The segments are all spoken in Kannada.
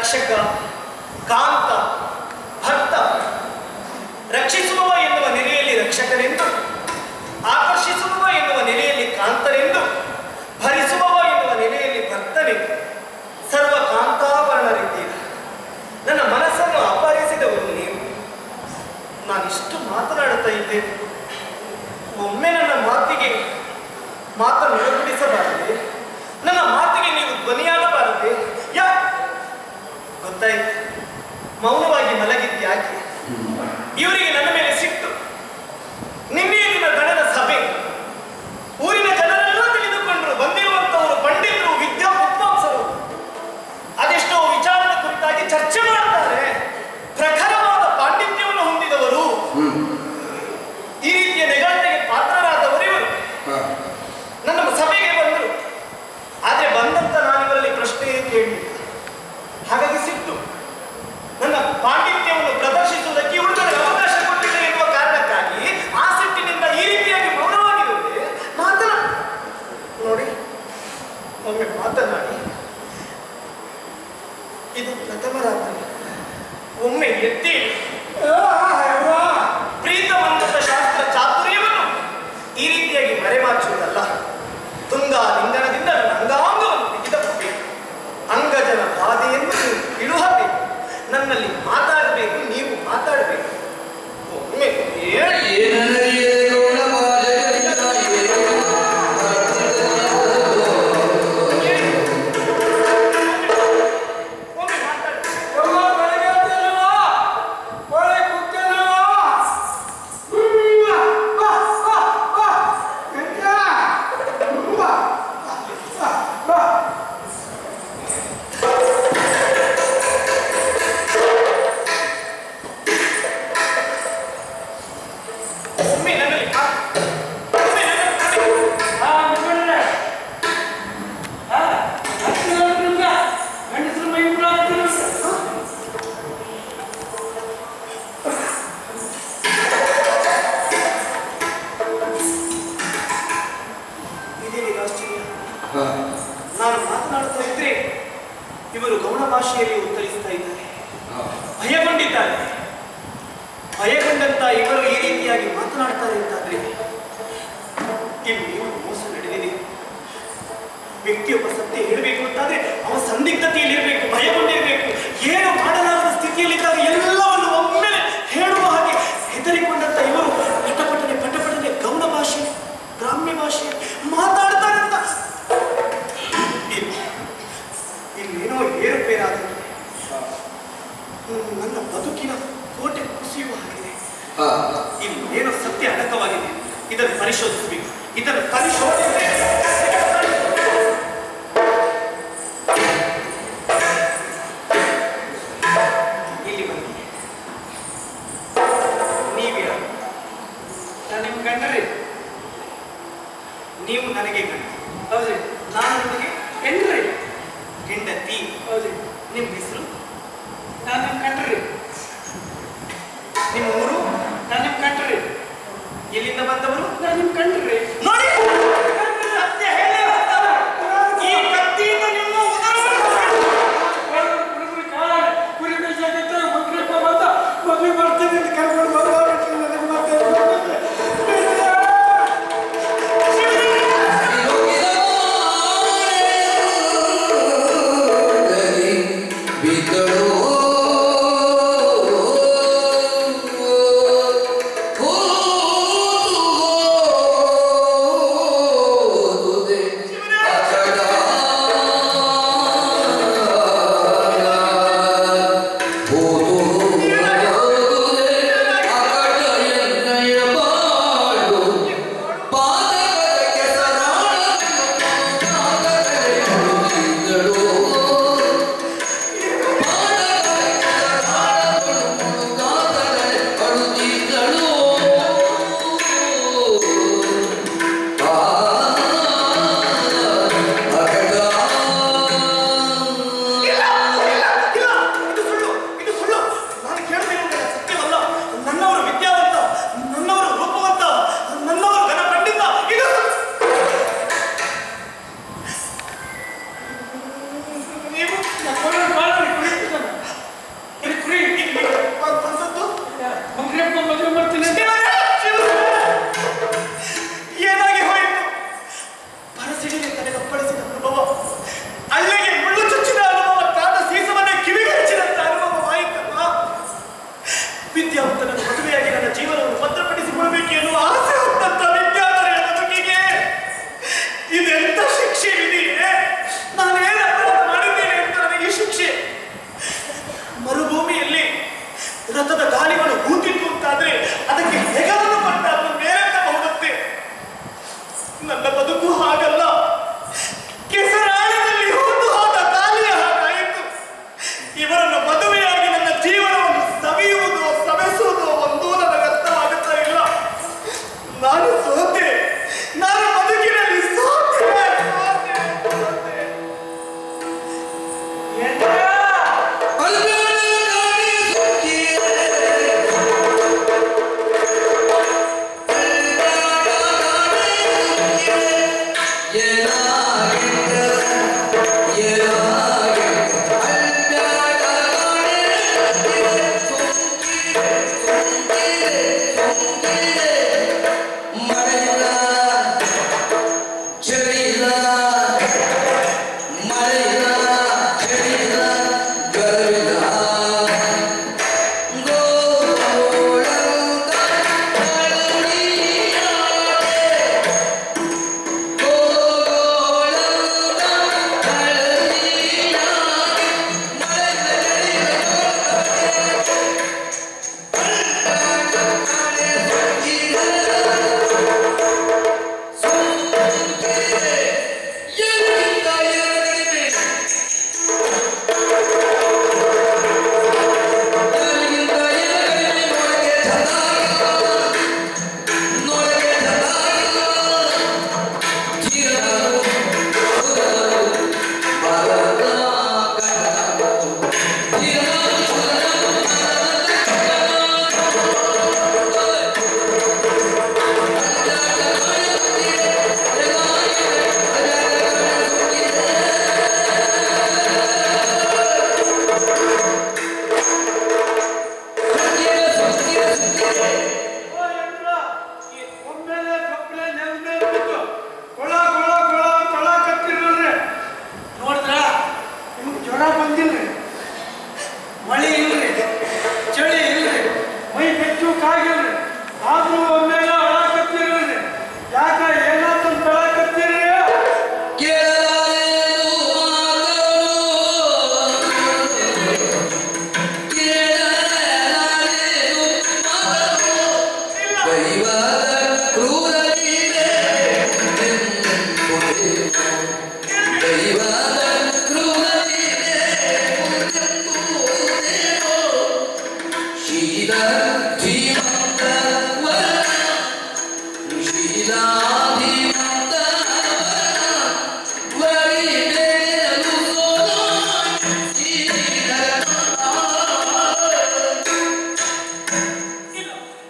ರಕ್ಷಕ ಕಾಂತ ಭಕ್ತ ರಕ್ಷಿಸುವವ ಎನ್ನುವ ನೆಲೆಯಲ್ಲಿ ರಕ್ಷಕನೆಂದು ಆಕರ್ಷಿಸುವವ ಎನ್ನುವ ನೆಲೆಯಲ್ಲಿ ಕಾಂತನೆಂದು ಭರಿಸುವವ ಎನ್ನುವ ನೆಲೆಯಲ್ಲಿ ಭಕ್ತನೆಂದು ಸರ್ವ ಕಾಂತಾಭರಣರಿದ್ದೀರ ನನ್ನ ಮನಸ್ಸನ್ನು ಅಪಹರಿಸಿದವರು ನೀವು ನಾನಿಷ್ಟು ಮಾತನಾಡುತ್ತಾ ಇದ್ದೇನೆ ಒಮ್ಮೆ ನನ್ನ ಮಾತಿಗೆ ಮಾತನ್ನು ನಿರೂಪಿಸಬಾರದೆ ನನ್ನ ಮಾತಿಗೆ ನೀವು ಧ್ವನಿಯಾಗಬಾರದೆ ಯಾ ಗೊತ್ತಾಯ್ತು ಮೌನವಾಗಿ ಮಲಗಿದ್ಯಾಕೆ ಇವರಿಗೆ ನನ್ನ ಮೇಲೆ ಸಿಟ್ಟು ನಿನ್ನೆ ದಿನ ದಣದ ಸಭೆ ಊರಿನ ಜನರೆಲ್ಲ ತಿಳಿದುಕೊಂಡರು ಬಂದಿರುವಂತವರು ಪಂಡಿತರು ವಿದ್ಯಾ ವಿದ್ವಾಂಸರು ಅದೆಷ್ಟೋ ವಿಚಾರದ ಕುರಿತಾಗಿ ಚರ್ಚೆ ಮಾಡ್ತಾರೆ ಪ್ರಖರವಾದ ಪಾಂಡಿತ್ಯವನ್ನು ಹೊಂದಿದವರು ಈ ರೀತಿಯ ನೆಗಾಟೆಗೆ ಪಾತ್ರರಾದವರು ಇವರು ನನ್ನ ಸಭೆಗೆ ಬಂದರು ಆದ್ರೆ ಬಂದಂತ ನಾನು ಇವರಲ್ಲಿ ಪ್ರಶ್ನೆಯೇ ಕೇಳಲಿಲ್ಲ ಹಾಗಾಗಿ ಸಿಟ್ಟು ನನ್ನ ಪಾಂಡಿತ್ಯವನ್ನು ಪ್ರದರ್ಶಿಸುವುದಕ್ಕೆ ಇವುಗಳಿಗೆ ಅವಕಾಶ ಕೊಟ್ಟಿಲ್ಲ ಎನ್ನುವ ಕಾರಣಕ್ಕಾಗಿ ಆ ಸಿಟ್ಟಿನಿಂದ ಈ ರೀತಿಯಾಗಿ ಮೌನವಾಗಿರುವುದೇ ಮಾತನಾ ನೋಡಿ ಒಮ್ಮೆ ಮಾತನಾಡಿ ಇದು ಪ್ರಥಮ ರಾತ್ರಿ ಒಮ್ಮೆ ಎತ್ತಿ ಪ್ರೀತಮಂದದ ಶಾಸ್ತ್ರ ಚಾತುರ್ಯವನ್ನು ಈ ರೀತಿಯಾಗಿ ಮರೆಮಾಚುವುದಲ್ಲ ತುಂಗ ಲಿಂಗನದಿಂದ ನನ್ನ ಅಂಗಾಂಗವನ್ನು ಬಿಗಿದಬೇಕು ಅಂಗಜನ ಬಾಧೆಯನ್ನು ನೀವು ಇಳುಹಬೇಕು ನನ್ನಲ್ಲಿ ಮಾತಾಡಬೇಕು ನೀವು ಮಾತಾಡಬೇಕು ಒಮ್ಮೆ ಹೇಳಿ ಒಮ್ಮೆ ಮಾತಾಡಿ ಒಮ್ಮೆ ನನ್ನಲ್ಲಿ ಮಾತು- ಒಮ್ಮೆ ನನ್ನಲ್ಲಿ ಮಾತು- ಇದೇನಿದು ಆಶ್ಚರ್ಯ ನಾನು ಮಾತನಾಡುತ್ತಾ ಇದ್ರೆ ಇವರು ಗೌಣ ಭಾಷೆಯಲ್ಲಿ ಉತ್ತರಿಸ್ತಾ ಇದ್ದಾರೆ ಭಯಗೊಂಡಿದ್ದಾರೆ ಭಯಗೊಂಡಂತ ಇವರು ಈ ರೀತಿಯಾಗಿ ಮಾತನಾಡ್ತಾರೆ ಅಂತಾದ್ರೆ ಇಲ್ಲಿ ಮೋಸ ನಡೆದಿದೆ ವ್ಯಕ್ತಿಯೊಬ್ಬ ಸತ್ಯ ಹೇಳಬೇಕು ಅಂತಾದ್ರೆ ಅವ ಸಂದಿಗ್ಧತೆಯಲ್ಲಿ ಇರಬೇಕು ಭಯಗೊಂಡಿರಬೇಕು ಏನು ಮಾಡಲಾಗದ ಸ್ಥಿತಿಯಲ್ಲಿದ್ದಾಗ ಎಲ್ಲವನ್ನು ಒಮ್ಮೆಲೆ ಹೇಳುವ ಹಾಗೆ ಹೆದರಿಕೊಂಡಂತ ಇವರು ಪಟಪಟನೆ ಪಟಪಟನೆ ಗೌಣ ಭಾಷೆ ಗ್ರಾಮ್ಯ ಭಾಷೆ ಮಾತಾಡ್ತಾರಂತ ಇಲ್ಲಿ ಇಲ್ಲೇನೋ ಏರುಪೇರಾಗಿದೆ ಹ್ಮ್, ನನ್ನ ಬದುಕಿನ ಕೋಟೆ ಕುಸಿಯುವ ಹಾಗಿದೆ ಇಲ್ಲಿ ಏನೋ ಸತ್ಯ ಅಡಕವಾಗಿದೆ ಇದನ್ನು ಪರಿಶೋಧಿಸಬೇಕು ಇದನ್ನು ಪರಿಶೋಧಿಸಬೇಕು ಇಲ್ಲಿ ಬನ್ನಿ ನೀವ್ಯಾರು ನಾನು ನಿಮ್ ಗಂಡರೇ ನೀವು ನನಗೆ ಗಂಡ ಹೌದು ನಾನು ನಿಮಗೆ ಹೆಂಡ್ರಿ ಹೆಂಡತಿ ಹೌದು ನಿಮ್ಮ ಹೆಸರು ನಾನು ನಿಮ್ಮ ಕಂಡ್ರಿ ನಿಮ್ಮ ಊರು ನಾನು ನಿಮ್ಮ ಕಂಡ್ರಿ ಎಲ್ಲಿಂದ ಬಂದವರು ನಾನು ನಿಮ್ಮ ಕಂಡ್ರಿ ನೋಡಿ ಸತ್ಯ ಹೇಳೇ ಬರ್ತಾರೆ. ಈ ಕತ್ತಿಯಿಂದ ನಿಮ್ಮ ಉದರವನ್ನು ಬಿದ್ದಳು ವಿದ್ಯಾವಂತನನ್ನು ಮದುವೆಯಾಗಿ ನನ್ನ ಜೀವನವನ್ನು ಭದ್ರಪಡಿಸಿಕೊಳ್ಳಬೇಕು ಎನ್ನುವ ಆಸೆ ಹೊತ್ತಂತ ವಿದ್ಯಾಧರೆಯ ಬದುಕಿಗೆ ಇದೆಂತ ಶಿಕ್ಷೆ ವಿಧಿಯೇ ನಾನೇನು ಅಪರಾಧ ಮಾಡಿದ್ದೇನೆ ಅಂತ ನನಗೆ ಈ ಶಿಕ್ಷೆ ಮರುಭೂಮಿಯಲ್ಲಿ ರಥದ ಗಾಳಿಗಳು ಹೂತಿತ್ತು ಅಂತಾದ್ರೆ ಅದಕ್ಕೆ ಹೆಗಲನ್ನು ಪಟ್ಟ ಅದನ್ನು ಮೇಲೆತ್ತಬಹುದತ್ತೆ ನನ್ನ ಬದುಕು ಹಾಗಲ್ಲ ಕೆಸರಾಳದಲ್ಲಿ ಹೂತು ಹೋದ ಗಾಳಿಯ ಹಾಗಾಯಿತು ಇವರನ್ನು ಮದುವೆಯಾಗಿ ನನ್ನ ಜೀವನವನ್ನು ಸವಿಯುವುದು ಸವೆಸುವುದು ಒಂದೂ ನನಗೆ ಅರ್ಥವಾಗುತ್ತಾ ಇಲ್ಲ ನಾನು ಸೋತೆ ನಾನು ಬದುಕಿನಲ್ಲಿ ಸೋತೆ ಸೋತೆ, ಸೋತೆ. ಒಮ್ಮೆಲೆ ಕಪ್ಪಲೆ ನೆಲದ ಮೇಲೆ ಬಿದ್ದು ಕೊಳ ಕೊಳ ಕೊಳ ಕೊಳ ಕತ್ತಿರಲ್ರಿ ನೋಡಿದ್ರ ನಿಮ್ಗೆ ಜ್ವರ ಬಂದಿಲ್ರಿ ಮಳೆ ಇಲ್ರಿ ಚಳಿ ಇಲ್ರಿ ಮೈ ಬೆಚ್ಚು ಕಾಗಿಲ್ರಿ ಆದ್ರೂ ಒಮ್ಮೆಲೆ ಒಳ ಕತ್ತಿರಲ್ರಿ ಯಾಕ ಏನಾದ್ರು ಕೊಳ ಕತ್ತಿರಿ ಇಲ್ಲ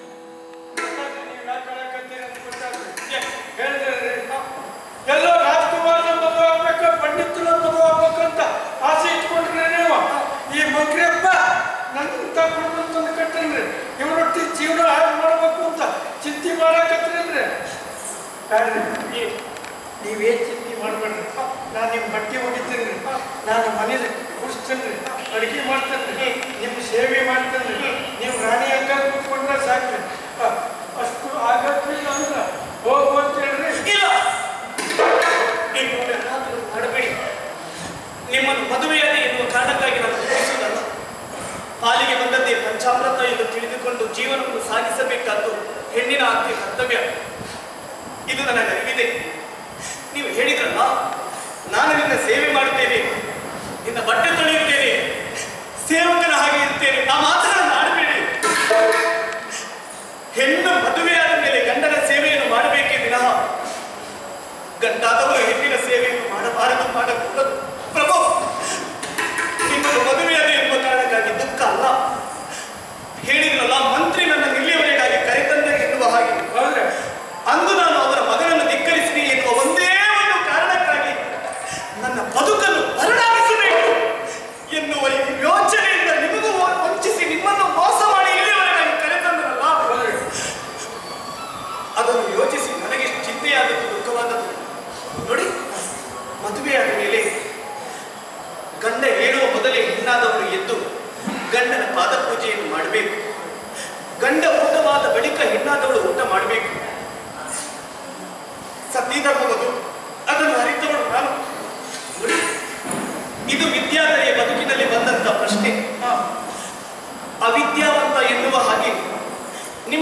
ಎಲ್ಲೋ ರಾಜ್ಕುಮಾರ್ನ ಮದುವೆ ಆಗ್ಬೇಕು ಪಂಡಿತನ ಮದುವೆ ಆಗ್ಬೇಕಂತ ಆಸೆ ಇಟ್ಕೊಂಡ್ರಿ ನೀವು ಈ ಮಗ್ರಿಯಪ್ಪ ನನ್ನಂತ ಕುಟುಂಬ ತಂದು ಕಟ್ಟನ್ರಿ ಇವರೊಟ್ಟಿ ಜೀವನ ಹಾಳು ಮಾಡ್ಬೇಕು ಅಂತ ಚಿಂತೆ ಮಾಡಕತ್ತೀನ್ರಿ ಬ್ಯಾಡ್ರಿ ಈ- ನೀವೇನ್ ಚಿಂತೆ ಮಾಡ್ಬೇಡ್ರಿ ನಾನು ನಿಮ್ಮ ಬಟ್ಟೆ ಹೊಡಿತೀನಿ ನಾನು ಮನೇಲಿ ಕುಡಿಸ್ತೇನೆ ಅಡುಗೆ ಮಾಡ್ತೇನೆ ನಿಮ್ಮ ಸೇವೆ ಮಾಡ್ತೇನೆ ನೀವು ರಾಣಿ ಹಂಗ ಕೂತ್ಕೊಂಡ್ರೆ ಸಾಕ್ರಿ ಅ, ಅಷ್ಟು ಆಗಕ್ಕಿಲ್ಲ ಅಂದ್ರೆ ಹೋಗು ಅಂತ ಹೇಳ್ರಿ ಇಲ್ಲ ನೀವು ಏನಾದರೂ ಮಾಡಬೇಡಿ ನಿಮ್ಮನ್ನು ಮದುವೆಯಾಗಿ ಎನ್ನುವ ಕಾರಣಕ್ಕಾಗಿ ನಾನು ಬಯಸುವುದಲ್ಲ ಪಾಲಿಗೆ ಬಂದದ್ದೇ ಪಂಚಾಮೃತ ಎಂದು ತಿಳಿದುಕೊಂಡು ಜೀವನವನ್ನು ಸಾಗಿಸಬೇಕಾದ್ದು ಹೆಣ್ಣಿನ ಆದ್ಯ ಕರ್ತವ್ಯ ಇದು ನನಗೆ ಅರಿವಿದೆ ನೀವು ಹೇಳಿದ್ರಲ್ಲ ನಾನು ನಿನ್ನ ಸೇವೆ ಮಾಡುತ್ತೇನೆ ನಿನ್ನ ಬಟ್ಟೆ ತೊಳೆಯುತ್ತೇನೆ ಸೇವಕನ ಹಾಗೆ ಇರ್ತೇನೆ ಆ ಮಾತನ್ನು ಆಡಬೇಡಿ ಹೆಣ್ಣು ಮದುವೆಯಾದ ಮೇಲೆ ಗಂಡನ ಸೇವೆಯನ್ನು ಮಾಡಬೇಕೇ ವಿನಃ ಗಂಡಾದವರು ಹೆಣ್ಣಿನ ಸೇವೆಯನ್ನು ಮಾಡಬಾರದು ಮಾಡಕೂಡದು ಪ್ರಭು ನಿಮ್ಮನ್ನು ಮದುವೆಯಾದ ಎಂಬ ಕಾರಣಕ್ಕಾಗಿ ದುಃಖ ಅಲ್ಲ ಹೇಳಿದ್ರಲ್ಲ ಮಂತ್ರಿ ನನ್ನ ಇಲ್ಲಿಯವರೆಗಾಗಿ ಕರೆತಂದೆ ಎನ್ನುವ ಹಾಗೆ ಹೌದ್ರೆ ಅಂದು ನಾನು ಅವರ ಮಗನನ್ನು ಧಿಕ್ಕರಿಸಿದೆ ಎನ್ನುವ ಒಂದೇ ಒಂದು ಕಾರಣಕ್ಕಾಗಿ ನನ್ನ ಬದುಕನ್ನು ಬರಡಾಗಿಸಬೇಕು ಎನ್ನುವ ಈ ಯೋಚನೆಯಿಂದ ನಿಮಗೂ ವಂಚಿಸಿ ನಿಮ್ಮನ್ನು ಮೋಸ ಮಾಡಿ ಇಲ್ಲಿಯವರೆಗಾಗಿ ಕರೆತಂದರಲ್ಲ ಹೌದ್ರಿ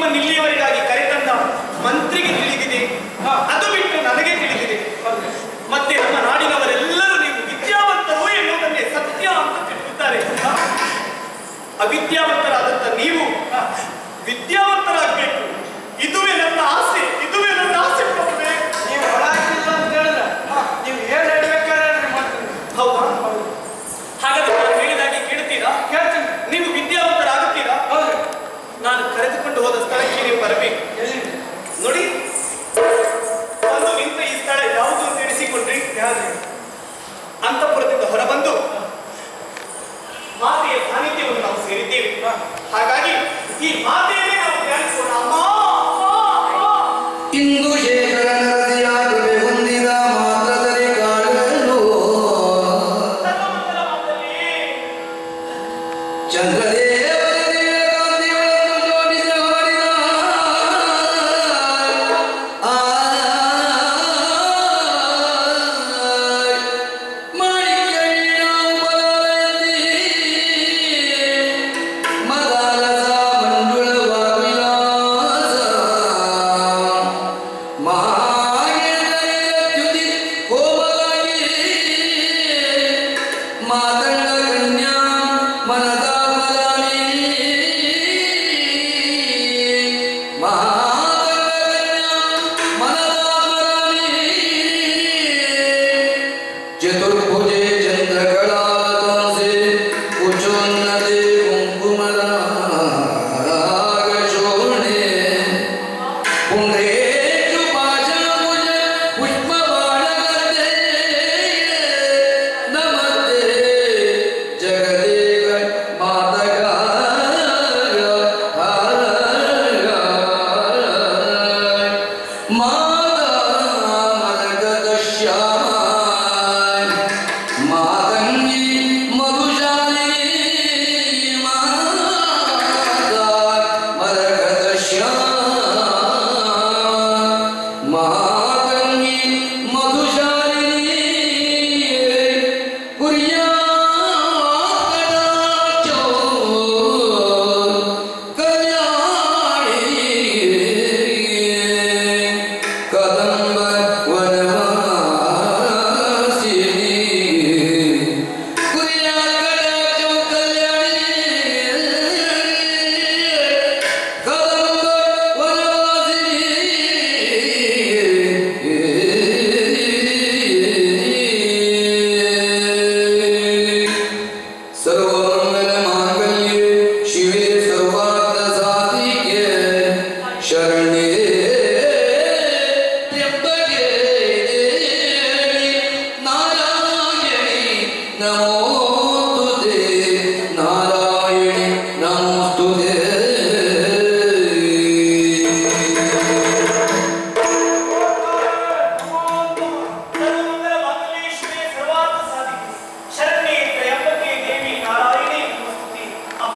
ನಿಮ್ಮನ್ನು ಇಲ್ಲಿಯವರೆಗಾಗಿ ಕರೆತಂದ ಮಂತ್ರಿಗೆ ತಿಳಿದಿದೆ ಹಾ. ಅದು ಬಿಟ್ಟು ನನಗೆ ತಿಳಿದಿದೆ ಹೌದು. ಮತ್ತೆ ನಮ್ಮ ನಾಡಿನವರೆಲ್ಲರೂ ನೀವು ವಿದ್ಯಾವಂತರು ಎನ್ನುವುದನ್ನೇ ಸತ್ಯ ಅಂತ ತಿಳಿದಿದ್ದಾರೆ ಅವಿದ್ಯಾವಂತರಾದಂತ ನೀವು ವಿದ್ಯಾ